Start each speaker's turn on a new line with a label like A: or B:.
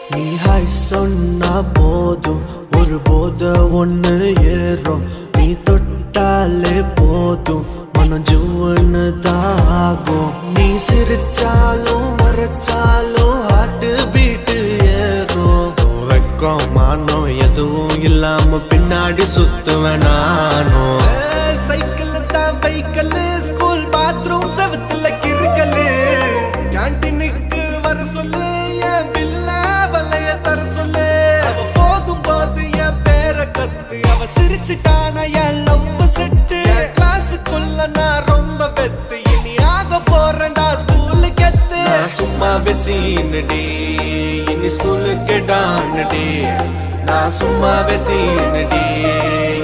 A: நீ ஹாய் சொன்னா போதும் ஒரு போத ஒண்ணு ஏறும் நீ தொட்டாலே போதும் மனம் ஜுவன்னு தாகும் நீ சிரிச்சாலும் மறைச்சாலும் ஹார்ட் பீட்டு ஏறும் வெக்கம் மானம் எதுவும் இல்லாம பின்னாடி சுத்துவேன் நானும் சைக்கிள் தான் பைக்கல் ஸ்கூல் பாத்ரூம் செவத்துல கிறுக்கலு கேன்டீனுக்கு வர சொல்லு என் பில்ல வலைய தர சொல்லு அவ போகும் போது என் பேரை கத்து அவ சிரிச்சுட்டான என் லவ் செட்டு கிளாஸுக்குள்ள நான் ரொம்ப வெத்து இனி ஆக போறேன்டா ஸ்கூலுக்கு எத்து நான் சும்மா வெசீனடி இனி ஸ்கூலுக்கு டானடி நான் சும்மா வெசீனடி